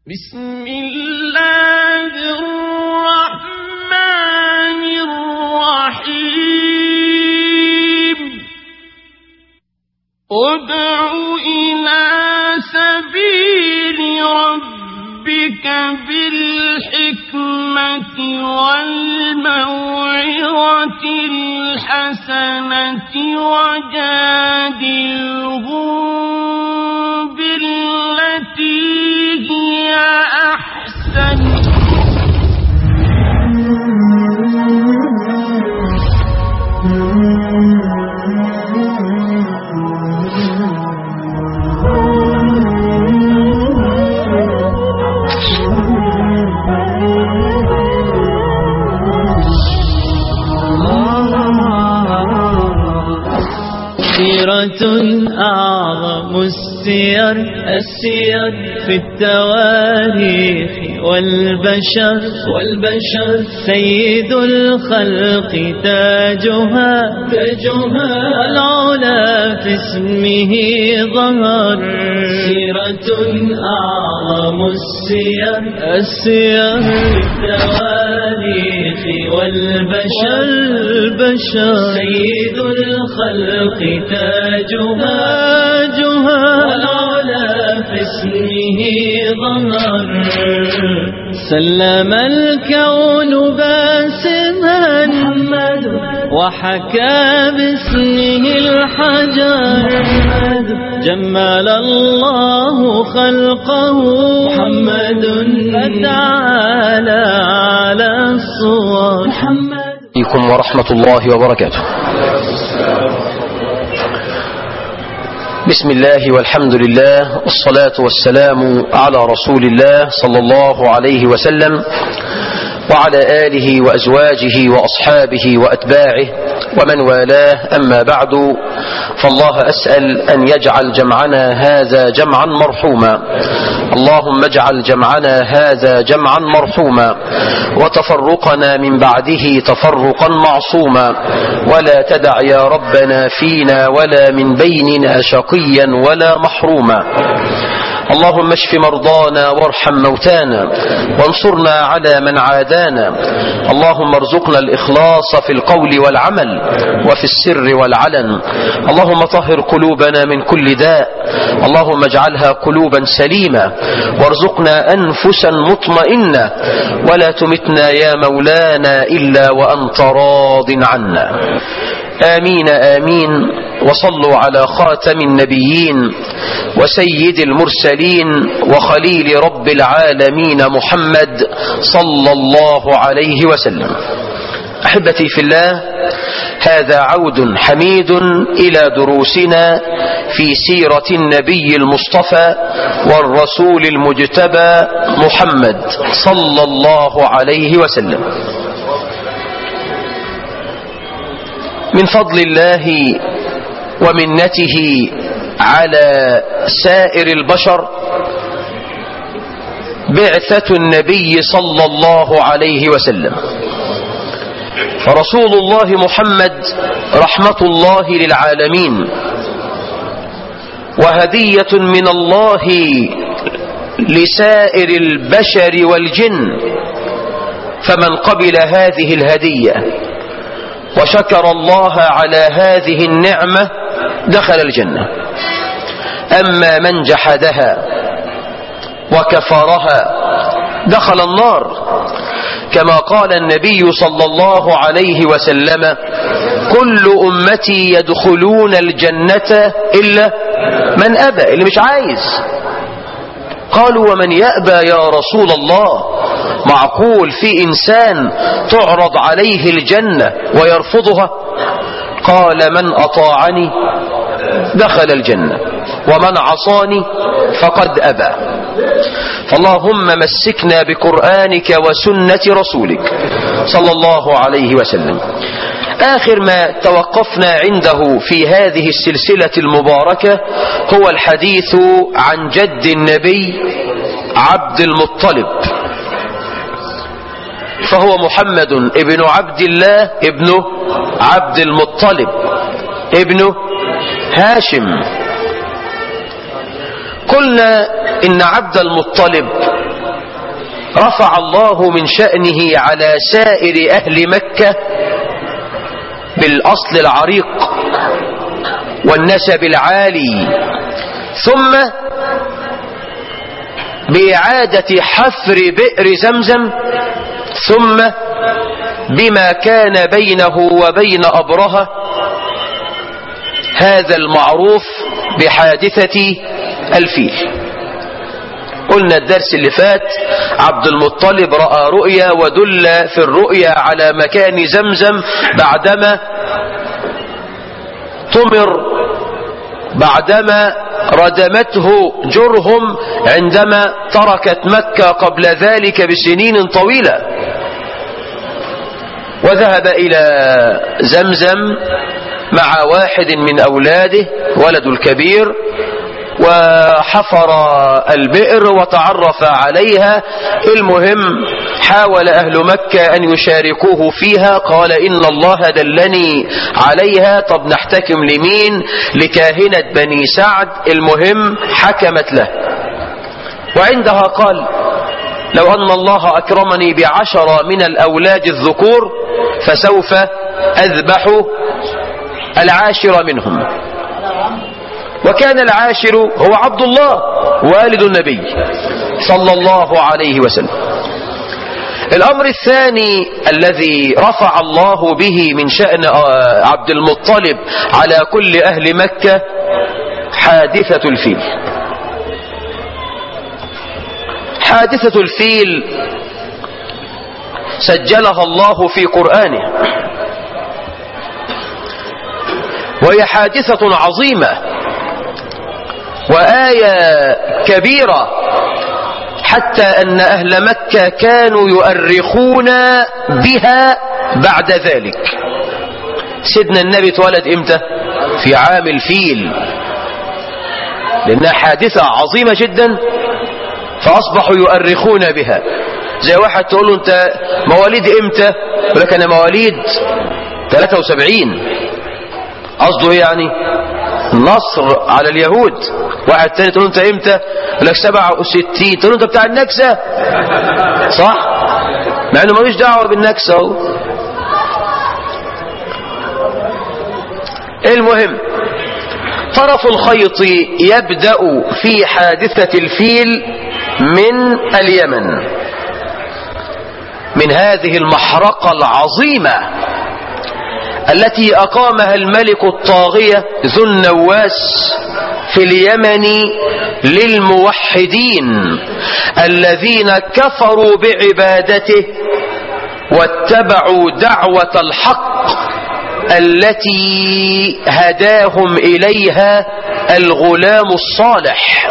بسم الله الرحمن الرحيم ادع إلى سبيل ربك بالحكمة والموعظة الحسنة وجادلهم بالتي هي أحسن سيرة أعظم السير السير في التواريخ والبشر والبشر سيد الخلق تاجها تاجها العلا في اسمه ظهر سيرة أعظم السير السير في التواريخ والبشر البشر سيد الخلق تاجها تاجها والعلا في اسمه ظهر سلم الكون باسما وحكى باسمه الحجر جمل الله خلقه محمد فتعالى على الصور محمد عليكم ورحمة الله وبركاته بسم الله والحمد لله والصلاة والسلام على رسول الله صلى الله عليه وسلم وعلى آله وأزواجه وأصحابه وأتباعه ومن والاه أما بعد فالله أسأل أن يجعل جمعنا هذا جمعا مرحوما اللهم اجعل جمعنا هذا جمعا مرحوما وتفرقنا من بعده تفرقا معصوما ولا تدع يا ربنا فينا ولا من بيننا شقيا ولا محروما اللهم اشف مرضانا وارحم موتانا وانصرنا على من عادانا اللهم ارزقنا الإخلاص في القول والعمل وفي السر والعلن اللهم طهر قلوبنا من كل داء اللهم اجعلها قلوبا سليمة وارزقنا أنفسا مطمئنة ولا تمتنا يا مولانا إلا وأنت راض عنا آمين آمين وصلوا على خاتم النبيين وسيد المرسلين وخليل رب العالمين محمد صلى الله عليه وسلم أحبتي في الله هذا عود حميد إلى دروسنا في سيرة النبي المصطفى والرسول المجتبى محمد صلى الله عليه وسلم من فضل الله ومنته على سائر البشر بعثة النبي صلى الله عليه وسلم فرسول الله محمد رحمة الله للعالمين وهدية من الله لسائر البشر والجن فمن قبل هذه الهدية وشكر الله على هذه النعمة دخل الجنة أما من جحدها وكفرها دخل النار كما قال النبي صلى الله عليه وسلم كل أمتي يدخلون الجنة إلا من أبى اللي مش عايز قالوا ومن يأبى يا رسول الله معقول في إنسان تعرض عليه الجنة ويرفضها قال من أطاعني دخل الجنة ومن عصاني فقد أبى فاللهم مسكنا بقرآنك وسنة رسولك صلى الله عليه وسلم آخر ما توقفنا عنده في هذه السلسلة المباركة هو الحديث عن جد النبي عبد المطلب فهو محمد ابن عبد الله ابن عبد المطلب ابن هاشم قلنا إن عبد المطلب رفع الله من شأنه على سائر أهل مكة بالأصل العريق والنسب العالي ثم بإعادة حفر بئر زمزم ثم بما كان بينه وبين أبرهة هذا المعروف بحادثة الفيل قلنا الدرس اللي فات عبد المطلب رأى رؤيا ودل في الرؤيا على مكان زمزم بعدما طمر بعدما ردمته جرهم عندما تركت مكة قبل ذلك بسنين طويلة وذهب إلى زمزم مع واحد من أولاده ولد الكبير وحفر البئر وتعرف عليها المهم حاول أهل مكة أن يشاركوه فيها قال إن الله دلني عليها طب نحتكم لمين لكاهنة بني سعد المهم حكمت له وعندها قال لو أن الله أكرمني بعشرة من الأولاد الذكور فسوف أذبح العاشر منهم وكان العاشر هو عبد الله والد النبي صلى الله عليه وسلم الأمر الثاني الذي رفع الله به من شأن عبد المطلب على كل أهل مكة حادثة الفيل حادثة الفيل سجلها الله في قرآنه وهي حادثة عظيمة وآية كبيرة حتى أن أهل مكة كانوا يؤرخون بها بعد ذلك سيدنا النبي اتولد امتى في عام الفيل لأنها حادثة عظيمة جدا فأصبحوا يؤرخون بها زي واحد تقول له انت مواليد امتى يقول لك انا مواليد 73 قصده ايه يعني نصر على اليهود واحد تاني تقول له انت امتى يقول لك 67 تقول له انت بتاع النكسه صح مع انه ملوش دعوه بالنكسه اهو المهم طرف الخيط يبدأ في حادثة الفيل من اليمن من هذه المحرقة العظيمة التي أقامها الملك الطاغية ذو النواس في اليمن للموحدين الذين كفروا بعبادته واتبعوا دعوة الحق التي هداهم إليها الغلام الصالح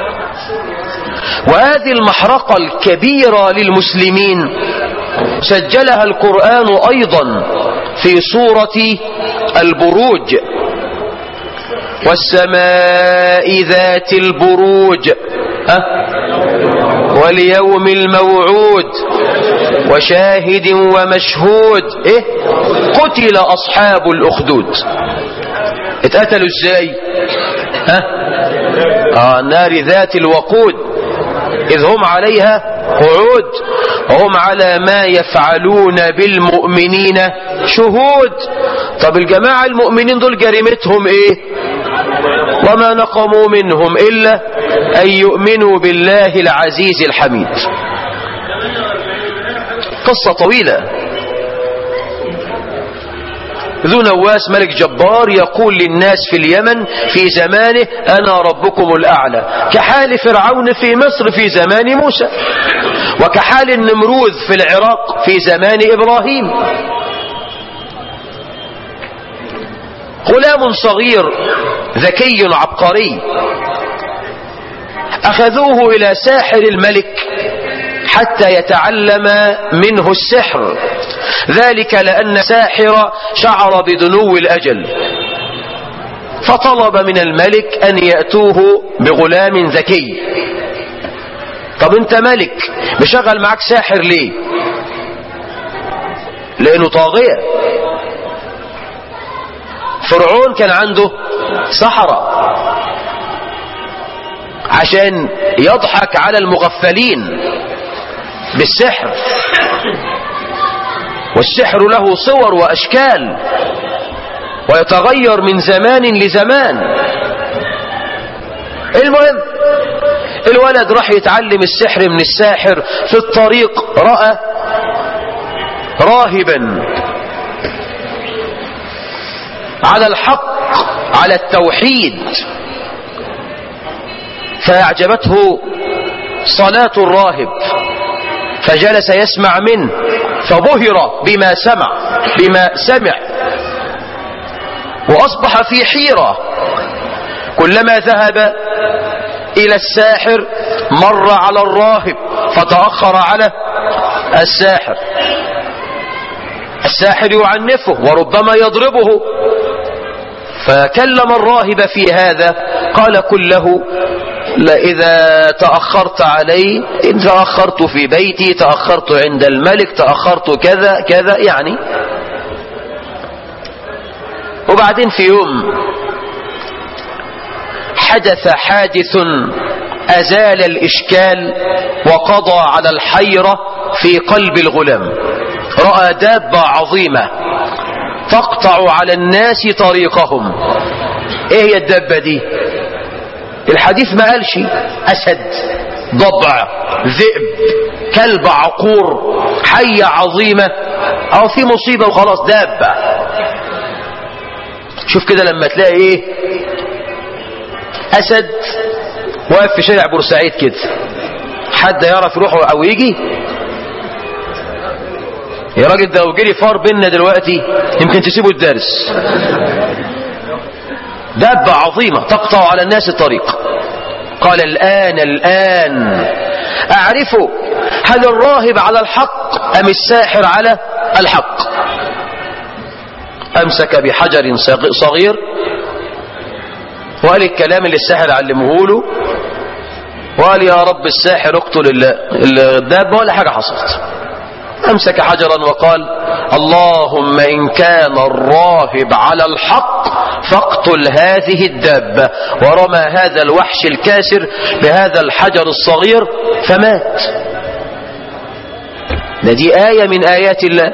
وهذه المحرقة الكبيرة للمسلمين سجلها القرآن أيضا في سورة البروج والسماء ذات البروج ها واليوم الموعود وشاهد ومشهود ايه قتل اصحاب الاخدود اتقتلوا ازاي ها آه نار ذات الوقود اذ هم عليها قعود وهم على ما يفعلون بالمؤمنين شهود طب الجماعة المؤمنين دول جريمتهم ايه وما نقموا منهم الا ان يؤمنوا بالله العزيز الحميد قصة طويلة ذو نواس ملك جبار يقول للناس في اليمن في زمانه أنا ربكم الأعلى كحال فرعون في مصر في زمان موسى وكحال النمروذ في العراق في زمان إبراهيم غلام صغير ذكي عبقري أخذوه إلى ساحر الملك حتى يتعلم منه السحر ذلك لأن ساحر شعر بدنو الأجل فطلب من الملك أن يأتوه بغلام ذكي طب انت ملك مشغل معاك ساحر ليه لأنه طاغية فرعون كان عنده سحرة عشان يضحك على المغفلين بالسحر والسحر له صور وأشكال ويتغير من زمان لزمان المهم الولد راح يتعلم السحر من الساحر في الطريق رأى راهبا على الحق على التوحيد فأعجبته صلاة الراهب فجلس يسمع منه فبهر بما سمع بما سمع وأصبح في حيرة كلما ذهب إلى الساحر مر على الراهب فتأخر على الساحر الساحر يعنفه وربما يضربه فكلم الراهب في هذا قال كله لا إذا تأخرت علي إن تأخرت في بيتي تأخرت عند الملك تأخرت كذا كذا يعني وبعدين في يوم حدث حادث أزال الإشكال وقضى على الحيرة في قلب الغلام رأى دابة عظيمة تقطع على الناس طريقهم ايه هي الدابة دي الحديث ما قالش أسد ضبع ذئب كلب عقور حية عظيمة أو في مصيبة وخلاص دابة شوف كده لما تلاقي ايه أسد واقف في شارع بورسعيد كده حد يعرف يروح أو يجي يا راجل ده لو جري فار بينا دلوقتي يمكن تسيبوا الدرس دابة عظيمة تقطع على الناس الطريق قال الآن الآن أعرف هل الراهب على الحق أم الساحر على الحق أمسك بحجر صغير وقال الكلام اللي الساحر علمه له وقال يا رب الساحر اقتل الدابة ولا حاجة حصلت أمسك حجرا وقال اللهم إن كان الراهب على الحق فاقتل هذه الدابة ورمى هذا الوحش الكاسر بهذا الحجر الصغير فمات دي آية من آيات الله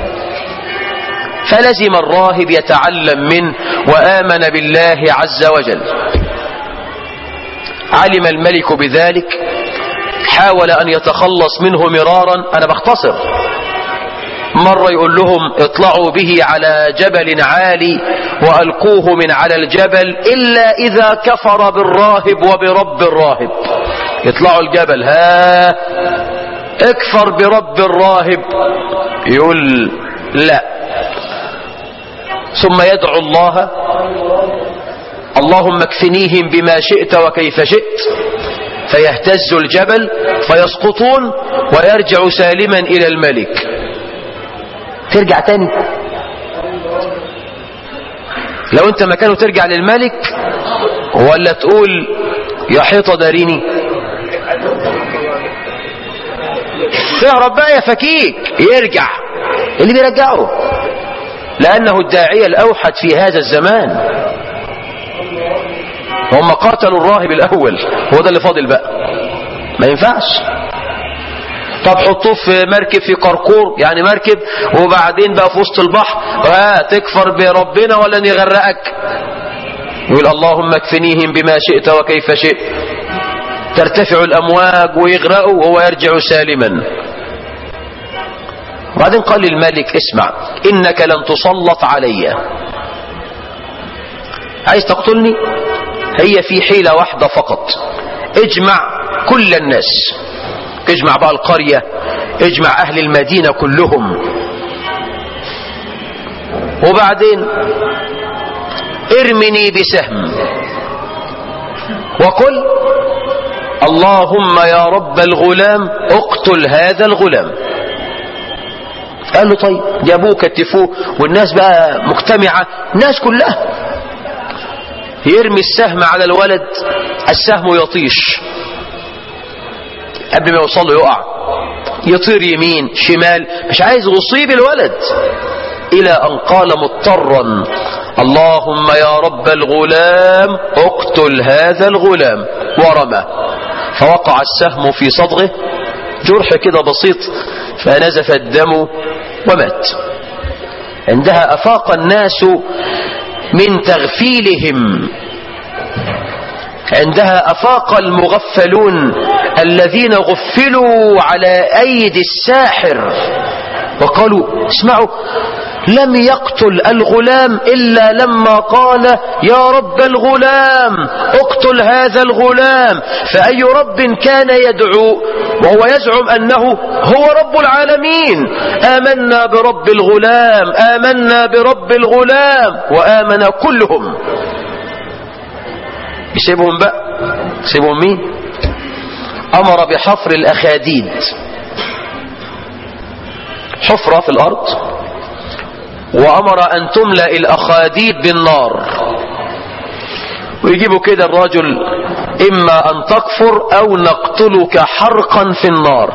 فلزم الراهب يتعلم منه وآمن بالله عز وجل علم الملك بذلك حاول أن يتخلص منه مرارا أنا بختصر مرة يقول لهم اطلعوا به على جبل عالي وألقوه من على الجبل إلا إذا كفر بالراهب وبرب الراهب يطلعوا الجبل ها اكفر برب الراهب يقول لا ثم يدعو الله اللهم اكفنيهم بما شئت وكيف شئت فيهتز الجبل فيسقطون ويرجع سالما إلى الملك ترجع تاني لو انت مكانه ترجع للملك ولا تقول يا حيطة داريني تهرب بقى يا فكيك يرجع اللي بيرجعه لأنه الداعية الأوحد في هذا الزمان هم قاتلوا الراهب الأول هو ده اللي فاضل بقى ما ينفعش طب حطوه في مركب في قرقور يعني مركب وبعدين بقى في وسط البحر ها تكفر بربنا ولا نغرقك يقول اللهم اكفنيهم بما شئت وكيف شئت ترتفع الأمواج ويغرقوا وهو يرجع سالما وبعدين قال للملك اسمع إنك لن تسلط علي عايز تقتلني هي في حيلة واحدة فقط اجمع كل الناس اجمع بقى القرية اجمع أهل المدينة كلهم وبعدين ارمني بسهم وقل اللهم يا رب الغلام اقتل هذا الغلام قال له طيب جابوه كتفوه والناس بقى مجتمعة الناس كلها يرمي السهم على الولد السهم يطيش قبل ما يوصل له يقع يطير يمين شمال مش عايز يصيب الولد إلى أن قال مضطرا اللهم يا رب الغلام اقتل هذا الغلام ورمى فوقع السهم في صدغه جرح كده بسيط فنزف الدم ومات عندها أفاق الناس من تغفيلهم عندها أفاق المغفلون الذين غفلوا على أيدي الساحر وقالوا اسمعوا لم يقتل الغلام إلا لما قال يا رب الغلام اقتل هذا الغلام فأي رب كان يدعو وهو يزعم أنه هو رب العالمين آمنا برب الغلام آمنا برب الغلام وآمن كلهم يسيبهم بقى يسيبهم مين أمر بحفر الأخاديد حفرة في الأرض وأمر أن تملأ الأخاديد بالنار ويجيبوا كده الرجل إما أن تكفر أو نقتلك حرقا في النار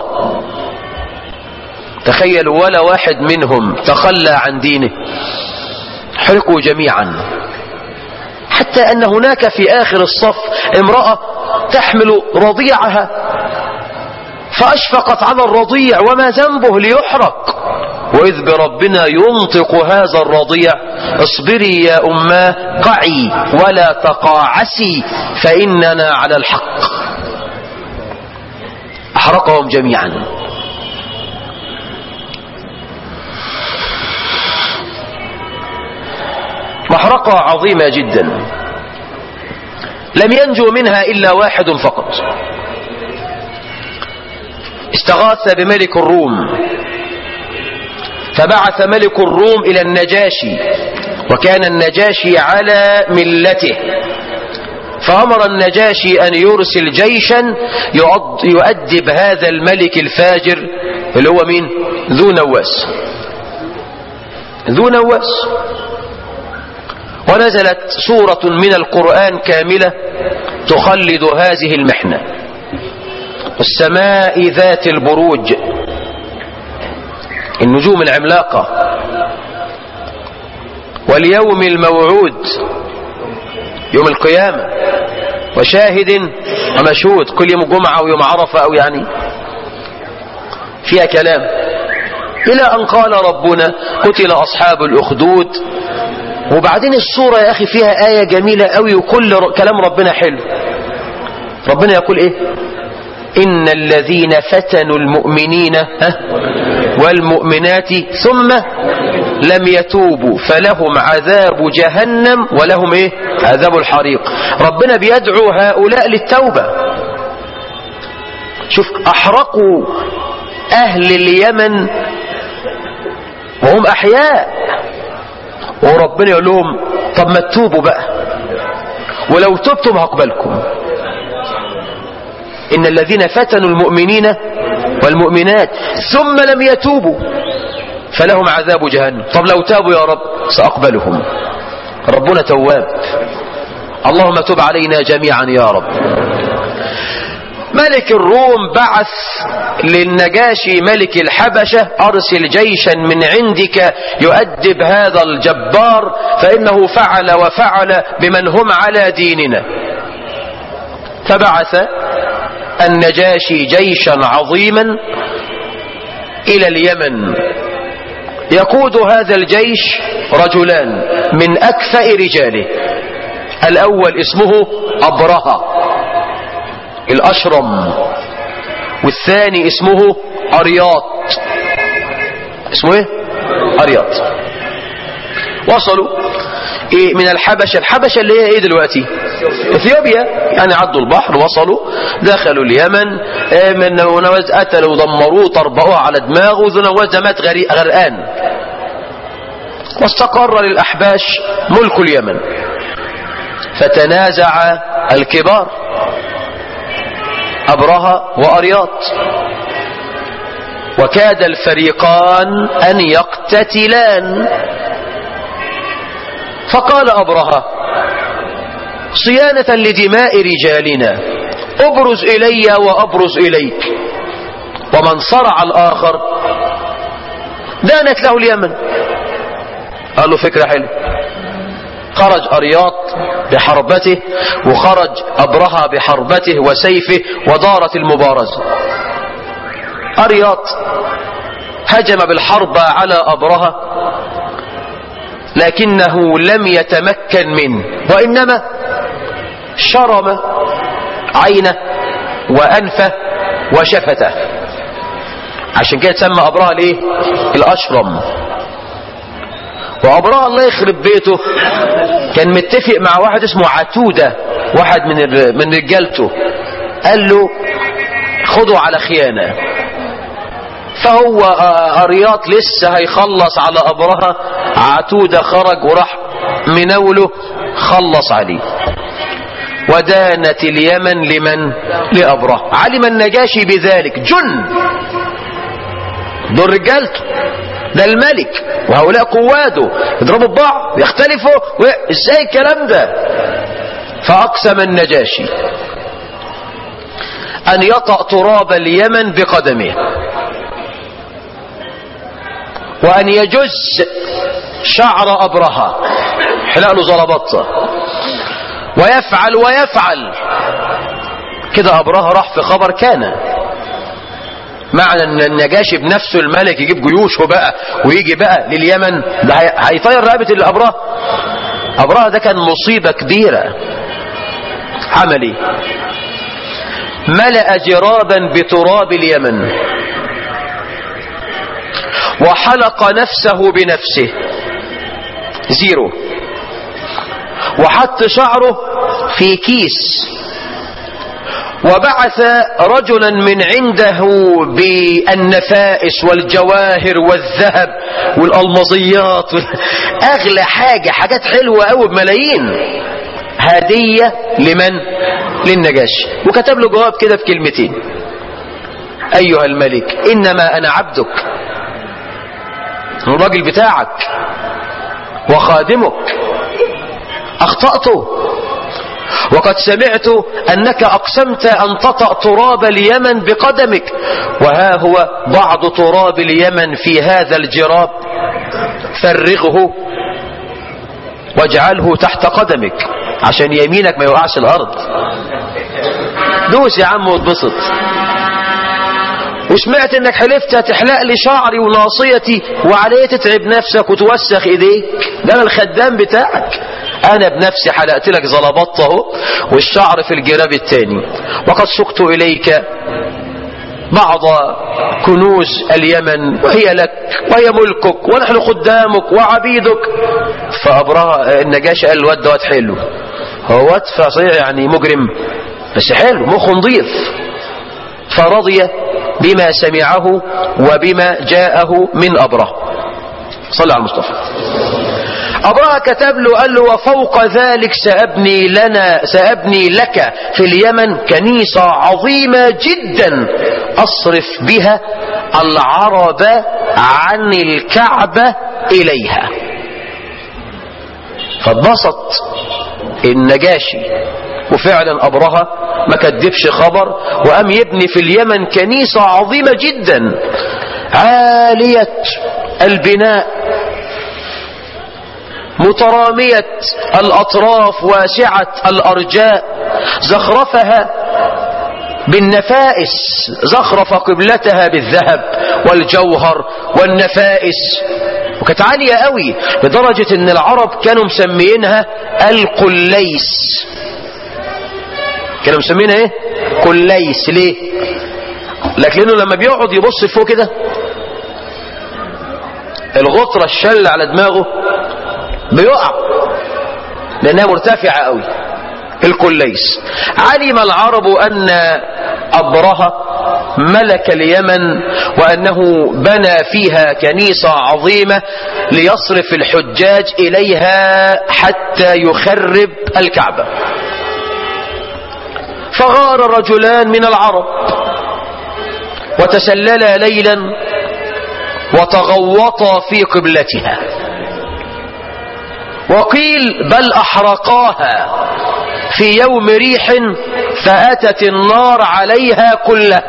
تخيل ولا واحد منهم تخلى عن دينه حرقوا جميعا حتى أن هناك في آخر الصف امرأة تحمل رضيعها فأشفقت على الرضيع وما ذنبه ليحرق وإذ بربنا ينطق هذا الرضيع اصبري يا أماه قعي ولا تقاعسي فإننا على الحق أحرقهم جميعا محرقة عظيمة جدا لم ينجو منها إلا واحد فقط استغاث بملك الروم فبعث ملك الروم إلى النجاشي وكان النجاشي على ملته فأمر النجاشي أن يرسل جيشا يؤدب هذا الملك الفاجر اللي هو مين ذو نواس ذو نواس ونزلت سورة من القرآن كاملة تخلد هذه المحنة والسماء ذات البروج النجوم العملاقة واليوم الموعود يوم القيامة وشاهد ومشهود كل يوم جمعة ويوم عرفة أو يعني فيها كلام إلى أن قال ربنا قتل أصحاب الأخدود وبعدين الصورة يا أخي فيها آية جميلة قوي وكل كلام ربنا حلو ربنا يقول إيه إن الذين فتنوا المؤمنين ها والمؤمنات ثم لم يتوبوا فلهم عذاب جهنم ولهم ايه عذاب الحريق ربنا بيدعو هؤلاء للتوبة شوف احرقوا اهل اليمن وهم احياء وربنا يقول لهم طب ما تتوبوا بقى ولو تبتم هقبلكم إن الذين فتنوا المؤمنين والمؤمنات ثم لم يتوبوا فلهم عذاب جهنم طب لو تابوا يا رب سأقبلهم ربنا تواب اللهم تب علينا جميعا يا رب ملك الروم بعث للنجاشي ملك الحبشة أرسل جيشا من عندك يؤدب هذا الجبار فإنه فعل وفعل بمن هم على ديننا فبعث النجاشي جيشا عظيما إلى اليمن يقود هذا الجيش رجلان من أكفأ رجاله الأول اسمه أبرهة الأشرم والثاني اسمه أرياط اسمه ايه أرياط وصلوا إيه من الحبشة الحبشة اللي هي ايه دلوقتي اثيوبيا يعني عدوا البحر وصلوا دخلوا اليمن إيه من نواز قتلوا ودمروه طربقوه على دماغه ذو نواز مات غرقان واستقر للأحباش ملك اليمن فتنازع الكبار أبرهة وأرياط وكاد الفريقان أن يقتتلان فقال أبرهة صيانة لدماء رجالنا ابرز إلي وأبرز إليك ومن صرع الآخر دانت له اليمن قال له فكرة حلوة خرج أرياط بحربته وخرج أبرهة بحربته وسيفه ودارت المبارزة أرياط هجم بالحرب على أبرهة لكنه لم يتمكن منه وإنما شرم عينه وأنفه وشفته عشان كده تسمى أبرهة ليه الأشرم وأبرهة الله يخرب بيته كان متفق مع واحد اسمه عتودة واحد من الر- من رجالته قال له خده على خيانة فهو آه، أرياط لسه هيخلص على أبرهة عتودة خرج وراح منوله خلص عليه ودانت اليمن لمن لأبرهة علم النجاشي بذلك جن دول رجالته ده الملك وهؤلاء قواده يضربوا ببعض يختلفوا و- ازاي الكلام ده فأقسم النجاشي أن يطأ تراب اليمن بقدمه وأن يجز شعر أبرهة حلق له زلبطة ويفعل ويفعل كده أبرهة راح في خبر كان معنى ان النجاشي بنفسه الملك يجيب جيوشه بقى ويجي بقى لليمن ده هي- هيطير رقبة الأبرهة أبرهة ده كان مصيبة كبيرة عمل ايه ملأ جرابا بتراب اليمن وحلق نفسه بنفسه زيرو وحط شعره في كيس وبعث رجلا من عنده بالنفائس والجواهر والذهب والألمظيات وال- أغلى حاجة حاجات حلوة أوي بملايين هدية لمن للنجاشي وكتب له جواب كده في كلمتين أيها الملك إنما أنا عبدك الراجل بتاعك وخادمك أخطأت وقد سمعت أنك أقسمت أن تطأ تراب اليمن بقدمك وها هو بعض تراب اليمن في هذا الجراب فرغه واجعله تحت قدمك عشان يمينك ما يوقعش الأرض دوس يا عم واتبسط وسمعت انك حلفت هتحلق لي شعري وناصيتي وعليه تتعب نفسك وتوسخ ايديك ده انا الخدام بتاعك انا بنفسي حلقت لك زلبطه اهو والشعر في الجراب التاني وقد سقت اليك بعض كنوز اليمن وهي لك وهي ملكك ونحن خدامك وعبيدك فأبرهة النجاشي قال الواد دوت حلو هو واد فصيع يعني مجرم بس حلو مخه نظيف فرضي بما سمعه وبما جاءه من أبره صلى على المصطفى أبرهة كتب له قال له وفوق ذلك سأبني لنا سأبني لك في اليمن كنيسة عظيمة جدا أصرف بها العرب عن الكعبة إليها فاتبسط النجاشي وفعلا أبرهة ما كدبش خبر وقام يبني في اليمن كنيسة عظيمة جدا عالية البناء مترامية الأطراف واسعة الأرجاء زخرفها بالنفائس زخرف قبلتها بالذهب والجوهر والنفائس وكانت عالية قوي لدرجة ان العرب كانوا مسميينها القليس كانوا مسمينها ايه قليس ليه لك لانه لما بيقعد يبص فوق كده الغطرة الشل على دماغه بيقع لانها مرتفعة قوي الكليس علم العرب ان ابرهة ملك اليمن وانه بنى فيها كنيسة عظيمة ليصرف الحجاج اليها حتى يخرب الكعبة فغار رجلان من العرب وتسللا ليلا وتغوطا في قبلتها وقيل بل أحرقاها في يوم ريح فأتت النار عليها كلها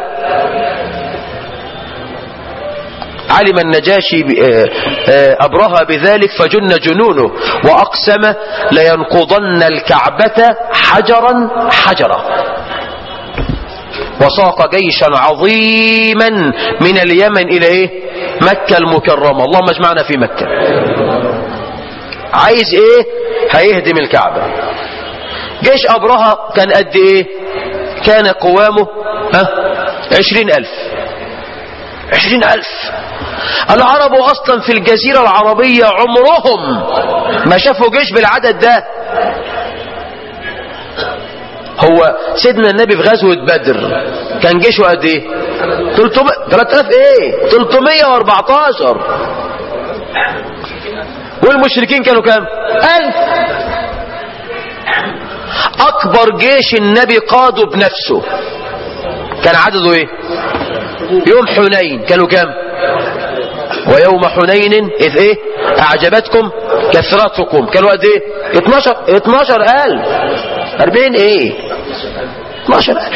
علم النجاشي أبرهة بذلك فجن جنونه وأقسم لينقضن الكعبة حجرا حجرا وساق جيشا عظيما من اليمن إلى إيه مكة المكرمة اللهم اجمعنا في مكة عايز إيه هيهدم الكعبة جيش أبرهة كان قد إيه كان قوامه ها عشرين ألف عشرين ألف العرب أصلا في الجزيرة العربية عمرهم ما شافوا جيش بالعدد ده هو سيدنا النبي في غزوة بدر كان جيشه قد ايه 300 3000 ايه 314 والمشركين كانوا كام 1000 اكبر جيش النبي قاده بنفسه كان عدده ايه يوم حنين كانوا كام ويوم حنين اذ ايه اعجبتكم كثرتكم كانوا قد ايه 12 12000 40 ايه 12000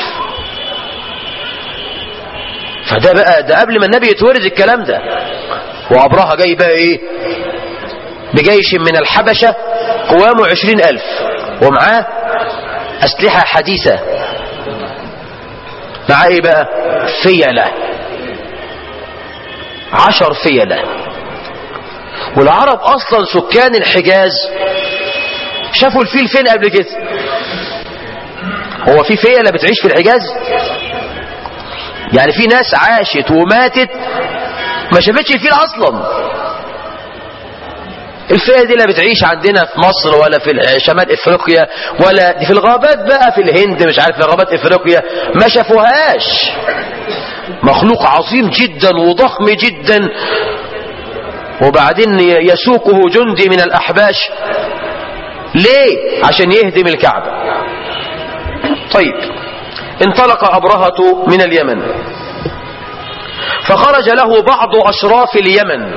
فده بقى ده قبل ما النبي يتورد الكلام ده وابرهة جاي بقى ايه بجيش من الحبشة قوامه عشرين ألف ومعاه أسلحة حديثة معاه ايه بقى فيلة عشر فيلة والعرب اصلا سكان الحجاز شافوا الفيل فين قبل كده هو في فيلة بتعيش في الحجاز يعني في ناس عاشت وماتت ما شافتش الفيل اصلا الفئة دي لا بتعيش عندنا في مصر ولا في شمال افريقيا ولا دي في الغابات بقى في الهند مش عارف في غابات افريقيا ما شافوهاش مخلوق عظيم جدا وضخم جدا وبعدين يسوقه جندي من الاحباش ليه عشان يهدم الكعبة طيب انطلق ابرهة من اليمن فخرج له بعض اشراف اليمن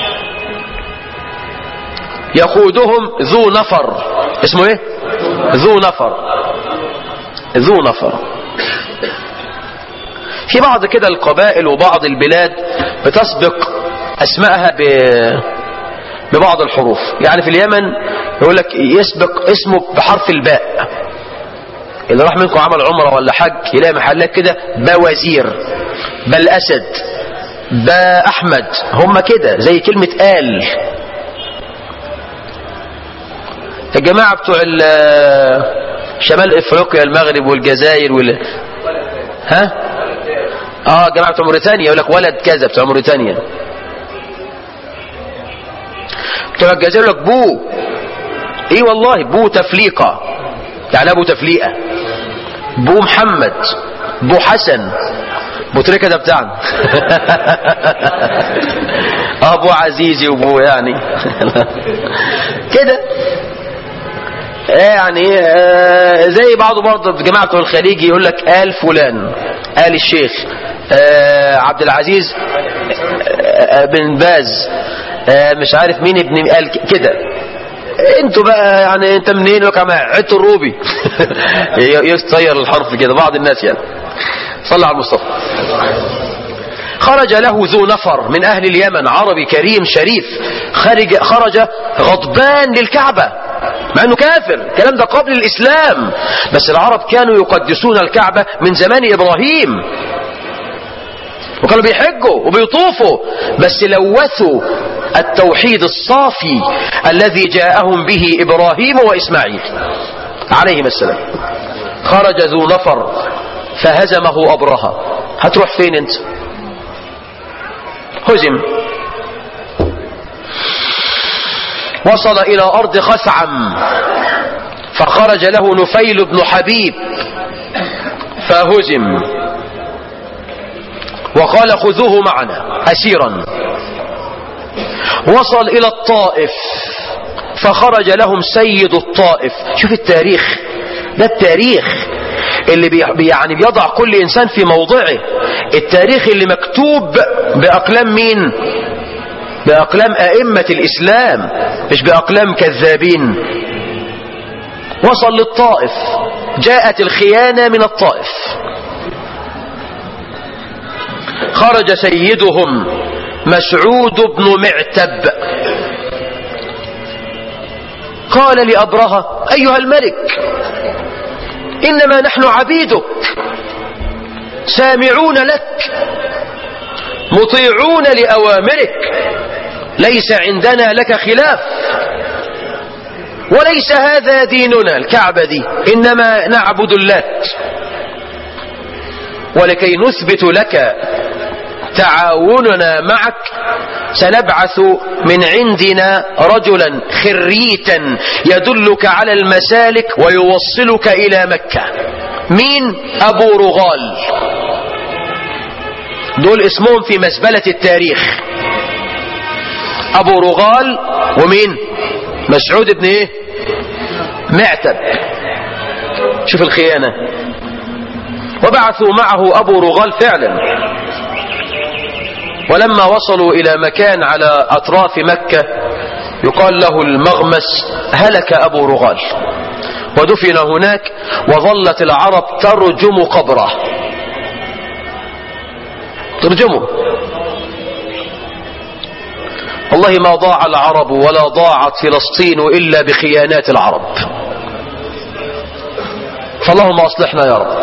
يقودهم ذو نفر اسمه ايه ذو نفر ذو نفر في بعض كده القبائل وبعض البلاد بتسبق اسمائها ب... ببعض الحروف يعني في اليمن يقول لك يسبق اسمه بحرف الباء إذا راح منكم عمل عمرة ولا حج يلاقي محلات كده بوزير بل أسد با أحمد هم كده زي كلمة آل الجماعة بتوع شمال افريقيا المغرب والجزائر وال ها اه جماعة بتوع موريتانيا يقول لك ولد كذا بتوع موريتانيا بتوع الجزائر يقول لك بو ايه والله بو تفليقة يعني ابو تفليقة بو محمد بو حسن بو تريكة ده بتاعنا ابو عزيزي وبو يعني كده يعني زي بعضه برضه في جماعة الخليج يقول لك آل فلان آل الشيخ عبد العزيز بن باز مش عارف مين ابن آل كده انتوا بقى يعني انت منين يا جماعه عدت الروبي يطير الحرف كده بعض الناس يعني صلى على المصطفى خرج له ذو نفر من اهل اليمن عربي كريم شريف خرج خرج غضبان للكعبه مع انه كافر الكلام ده قبل الاسلام بس العرب كانوا يقدسون الكعبة من زمان ابراهيم وكانوا بيحجوا وبيطوفوا بس لوثوا التوحيد الصافي الذي جاءهم به ابراهيم واسماعيل عليهما السلام خرج ذو نفر فهزمه ابرهة هتروح فين انت هزم وصل إلى أرض خثعم فخرج له نفيل بن حبيب فهزم وقال خذوه معنا أسيرا وصل إلى الطائف فخرج لهم سيد الطائف شوف التاريخ ده التاريخ اللي بي يعني بيضع كل إنسان في موضعه التاريخ اللي مكتوب بأقلام مين بأقلام أئمة الإسلام مش بأقلام كذابين وصل للطائف جاءت الخيانة من الطائف خرج سيدهم مسعود بن معتب قال لأبرهة أيها الملك إنما نحن عبيدك سامعون لك مطيعون لأوامرك ليس عندنا لك خلاف وليس هذا ديننا الكعبة دي إنما نعبد اللات ولكي نثبت لك تعاوننا معك سنبعث من عندنا رجلا خريتا يدلك على المسالك ويوصلك إلى مكة مين أبو رغال دول اسمهم في مزبلة التاريخ أبو رغال ومين مسعود ابن ايه معتب شوف الخيانة وبعثوا معه أبو رغال فعلا ولما وصلوا إلى مكان على أطراف مكة يقال له المغمس هلك أبو رغال ودفن هناك وظلت العرب ترجم قبره ترجمه والله ما ضاع العرب ولا ضاعت فلسطين إلا بخيانات العرب فاللهم أصلحنا يا رب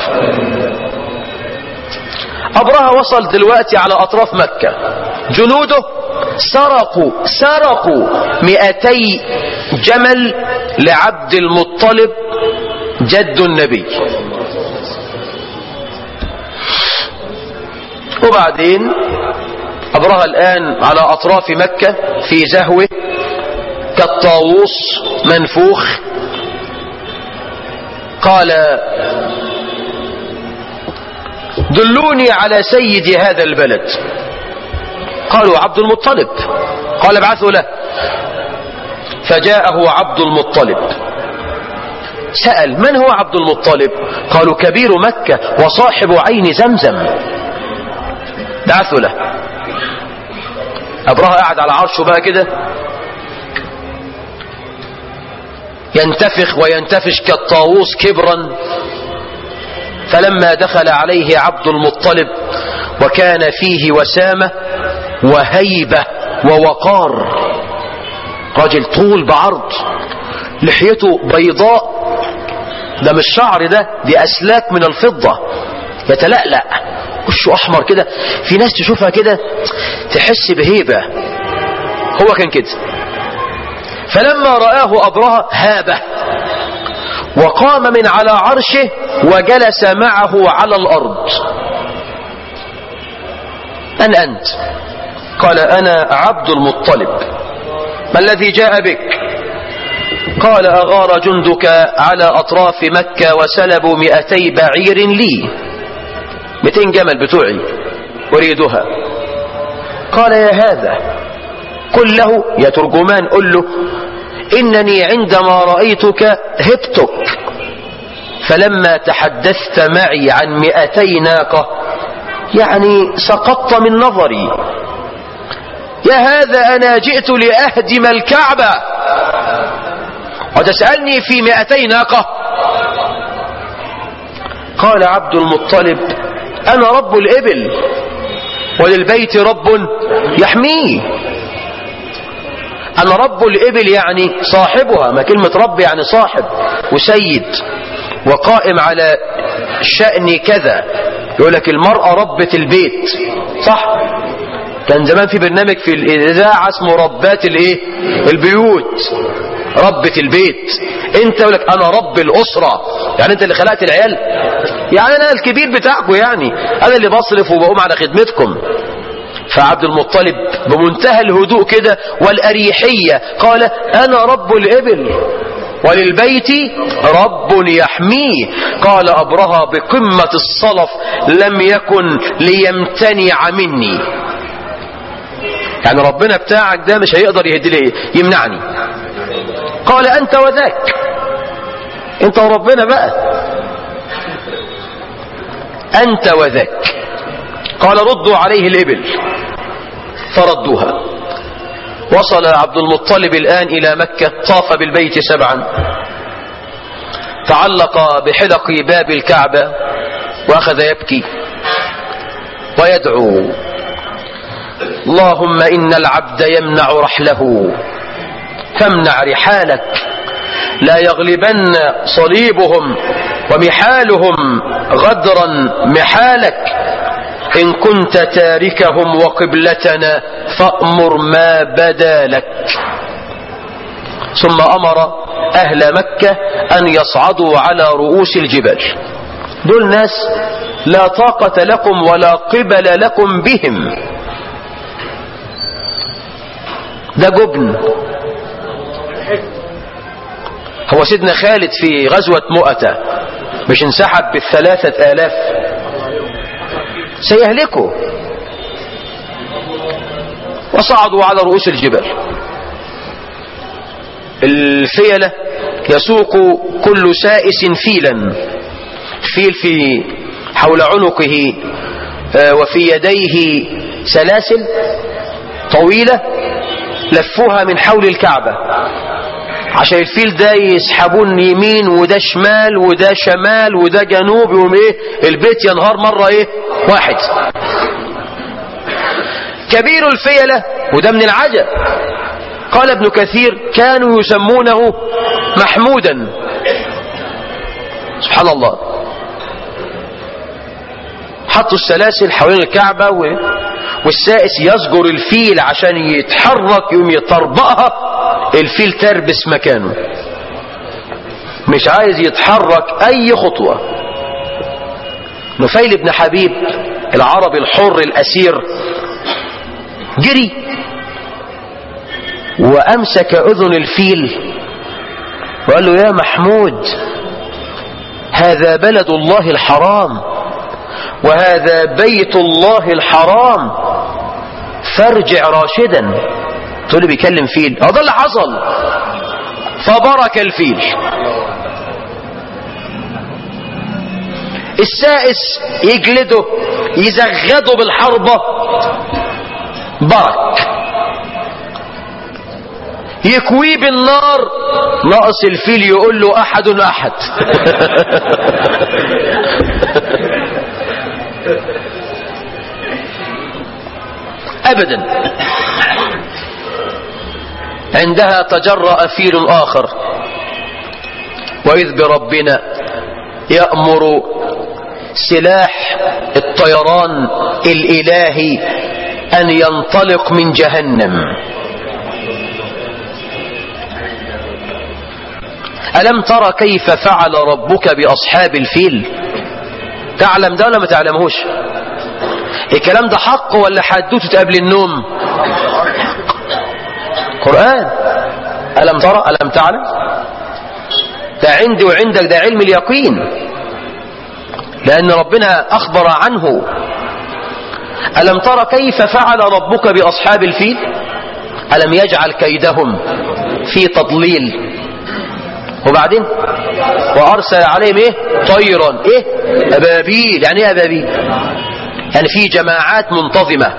أبرهة وصل دلوقتي على أطراف مكة جنوده سرقوا سرقوا مئتي جمل لعبد المطلب جد النبي وبعدين أبرهة الآن على أطراف مكة في زهوة كالطاووس منفوخ قال دلوني على سيد هذا البلد قالوا عبد المطلب قال ابعثوا له فجاءه عبد المطلب سأل من هو عبد المطلب قالوا كبير مكة وصاحب عين زمزم بعثوا له أبرهة قاعد على عرشه بقى كده ينتفخ وينتفش كالطاووس كبرا فلما دخل عليه عبد المطلب وكان فيه وسامة وهيبة ووقار راجل طول بعرض لحيته بيضاء ده مش شعر ده دي أسلاك من الفضة يتلألأ وشه أحمر كده في ناس تشوفها كده تحس بهيبة هو كان كده فلما رآه أبرهة هابه وقام من على عرشه وجلس معه على الأرض من أنت قال أنا عبد المطلب ما الذي جاء بك قال أغار جندك على أطراف مكة وسلبوا مئتي بعير لي مئتين جمل بتوعي أريدها قال يا هذا قل له يا ترجمان قل له إنني عندما رأيتك هبتك فلما تحدثت معي عن مئتي ناقة يعني سقطت من نظري يا هذا أنا جئت لأهدم الكعبة وتسألني في مئتي ناقة قال عبد المطلب أنا رب الإبل وللبيت رب يحميه أنا رب الإبل يعني صاحبها ما كلمة رب يعني صاحب وسيد وقائم على شأن كذا يقول لك المرأة ربة البيت صح كان زمان في برنامج في الإذاعة اسمه ربات الايه البيوت ربة البيت انت يقول لك انا رب الاسرة يعني انت اللي خلقت العيال يعني انا الكبير بتاعكم يعني انا اللي بصرف وبقوم على خدمتكم فعبد المطلب بمنتهى الهدوء كده والأريحية قال أنا رب الإبل وللبيت رب يحميه قال أبرهة بقمة الصلف لم يكن ليمتنع مني يعني ربنا بتاعك ده مش هيقدر يهدي لي يمنعني قال أنت وذاك أنت وربنا بقى أنت وذاك قال ردوا عليه الإبل فردوها وصل عبد المطلب الآن إلى مكة طاف بالبيت سبعا تعلق بحلق باب الكعبة وأخذ يبكي ويدعو اللهم إن العبد يمنع رحله فامنع رحالك لا يغلبن صليبهم ومحالهم غدرا محالك إن كنت تاركهم وقبلتنا فأمر ما بدا لك ثم أمر أهل مكة أن يصعدوا على رؤوس الجبال دول ناس لا طاقة لكم ولا قبل لكم بهم ده جبن هو سيدنا خالد في غزوة مؤتة مش انسحب بالثلاثة آلاف سيهلكوا وصعدوا على رؤوس الجبال الفيلة يسوق كل سائس فيلا فيل في حول عنقه وفي يديه سلاسل طويلة لفوها من حول الكعبة عشان الفيل ده يسحبون يمين وده شمال وده شمال وده جنوب يقوم ايه البيت ينهار مرة ايه واحد كبير الفيلة وده من العجب قال ابن كثير كانوا يسمونه محمودا سبحان الله حطوا السلاسل حوالين الكعبة و... والسائس يزجر الفيل عشان يتحرك يوم يطربقها الفيل تربس مكانه مش عايز يتحرك اي خطوة نفيل بن حبيب العربي الحر الاسير جري وامسك اذن الفيل وقال له يا محمود هذا بلد الله الحرام وهذا بيت الله الحرام فارجع راشدا تقول لي بيكلم فيل هذا اللي حصل فبرك الفيل السائس يجلده يزغده بالحربة برك يكويه بالنار ناقص الفيل يقول له احد احد ابدا عندها تجرأ فيل اخر واذ بربنا يأمر سلاح الطيران الالهي ان ينطلق من جهنم ألم ترى كيف فعل ربك بأصحاب الفيل تعلم ده ولا ما تعلمهوش الكلام ده حق ولا حدوته قبل النوم قرآن ألم ترى ألم تعلم ده عندي وعندك ده علم اليقين لأن ربنا أخبر عنه ألم ترى كيف فعل ربك بأصحاب الفيل ألم يجعل كيدهم في تضليل وبعدين وارسل عليهم ايه طيرا ايه ابابيل يعني ايه ابابيل يعني في جماعات منتظمة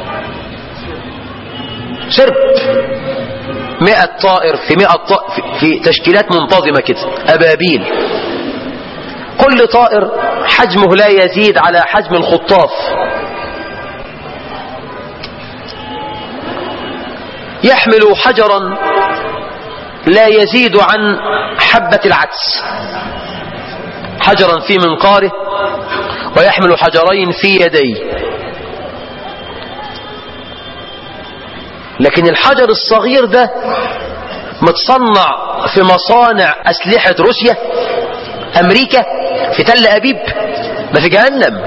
سرب مئة طائر في مئة طائر في, في تشكيلات منتظمة كده أبابيل كل طائر حجمه لا يزيد على حجم الخطاف يحمل حجرا لا يزيد عن حبة العدس حجرا في منقاره ويحمل حجرين في يديه لكن الحجر الصغير ده متصنع في مصانع أسلحة روسيا أمريكا في تل أبيب ده في جهنم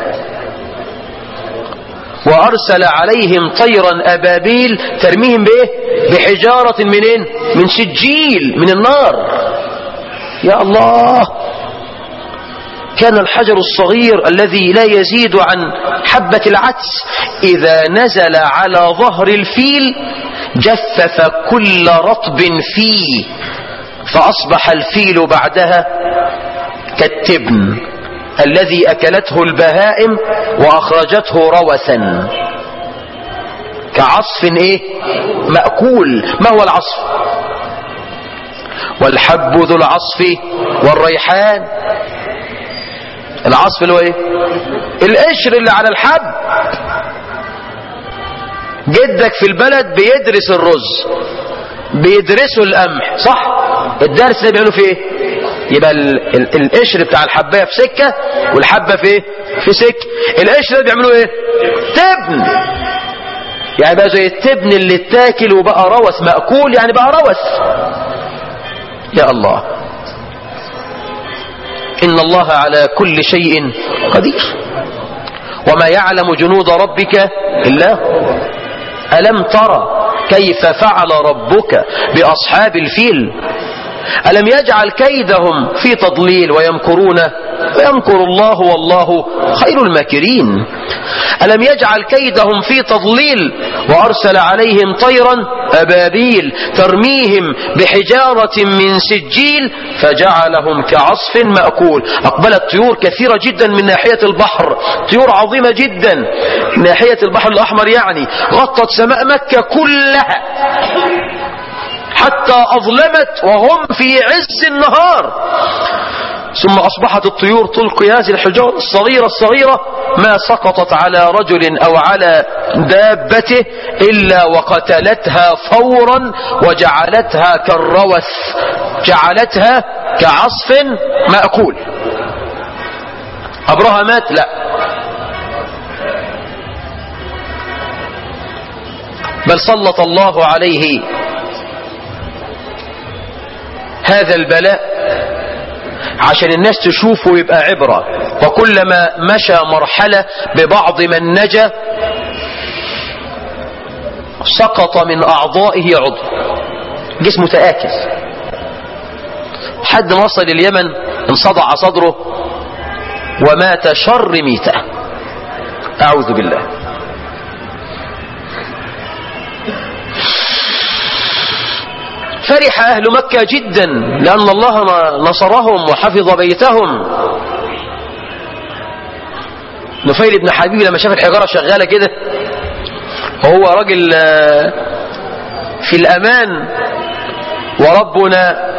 وأرسل عليهم طيرا أبابيل ترميهم بإيه بحجارة منين من سجيل من النار يا الله كان الحجر الصغير الذي لا يزيد عن حبة العدس إذا نزل على ظهر الفيل جفف كل رطب فيه فأصبح الفيل بعدها كالتبن الذي أكلته البهائم وأخرجته روثا كعصف إيه مأكول ما هو العصف والحب ذو العصف والريحان العصف اللي هو ايه القشر اللي على الحب جدك في البلد بيدرس الرز بيدرسوا القمح صح الدرس ده بيعملوا فيه ايه يبقى ال ال القشر بتاع الحبايه في سكه والحبه في ايه في سكه القشر ده بيعملوا ايه تبن يعني بقى زي التبن اللي اتاكل وبقى روث مأكول يعني بقى روث يا الله إن الله على كل شيء قدير وما يعلم جنود ربك إلا هو ألم ترى كيف فعل ربك بأصحاب الفيل ألم يجعل كيدهم في تضليل ويمكرون ويمكر الله والله خير الماكرين ألم يجعل كيدهم في تضليل وأرسل عليهم طيرا أبابيل ترميهم بحجارة من سجيل فجعلهم كعصف مأكول أقبلت طيور كثيرة جدا من ناحية البحر طيور عظيمة جدا من ناحية البحر الأحمر يعني غطت سماء مكة كلها حتى أظلمت وهم في عز النهار ثم أصبحت الطيور تلقي هذه الحجار الصغيرة الصغيرة ما سقطت على رجل أو على دابته إلا وقتلتها فورا وجعلتها كالروث جعلتها كعصف مأكول أبرهة مات لا بل سلط الله عليه هذا البلاء عشان الناس تشوفه يبقى عبرة وكلما مشى مرحلة ببعض من نجا سقط من أعضائه عضو جسمه تآكل حد ما وصل اليمن انصدع صدره ومات شر ميتة أعوذ بالله فرح أهل مكة جدا لأن الله نصرهم وحفظ بيتهم نفيل بن حبيب لما شاف الحجارة شغالة كده وهو راجل في الأمان وربنا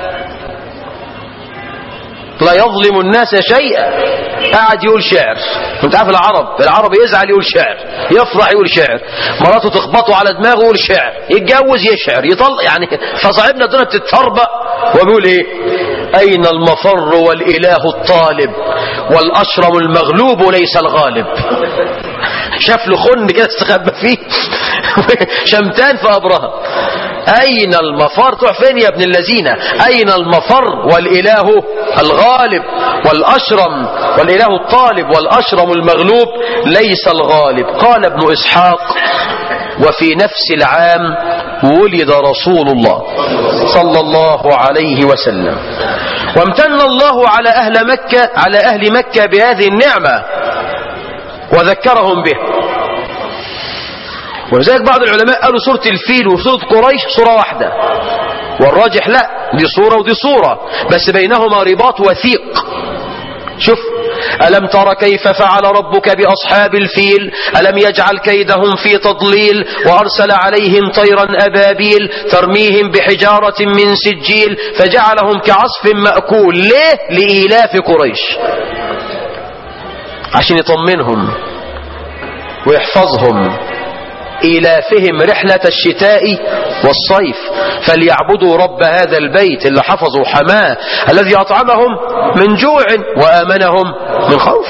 لا يظلم الناس شيئا قاعد يقول شعر انت عارف العرب العرب يزعل يقول شعر يفرح يقول شعر مراته تخبطه على دماغه يقول شعر يتجوز يشعر يطلق يعني فصاحبنا الدنيا بتتربى وبيقول ايه اين المفر والاله الطالب والاشرم المغلوب ليس الغالب شاف له خن كده استخبى فيه شمتان في ابرهه اين المفر تروح فين يا ابن الذين اين المفر والاله الغالب والاشرم والاله الطالب والاشرم المغلوب ليس الغالب قال ابن اسحاق وفي نفس العام ولد رسول الله صلى الله عليه وسلم وامتن الله على اهل مكه على اهل مكه بهذه النعمه وذكرهم به ولذلك بعض العلماء قالوا سورة الفيل وسورة قريش سورة واحدة والراجح لا دي صورة ودي صورة بس بينهما رباط وثيق شوف ألم تر كيف فعل ربك بأصحاب الفيل ألم يجعل كيدهم في تضليل وأرسل عليهم طيرا أبابيل ترميهم بحجارة من سجيل فجعلهم كعصف مأكول ليه لإيلاف قريش عشان يطمنهم ويحفظهم إيلافهم رحلة الشتاء والصيف فليعبدوا رب هذا البيت اللي حفظوا حماه الذي أطعمهم من جوع وآمنهم من خوف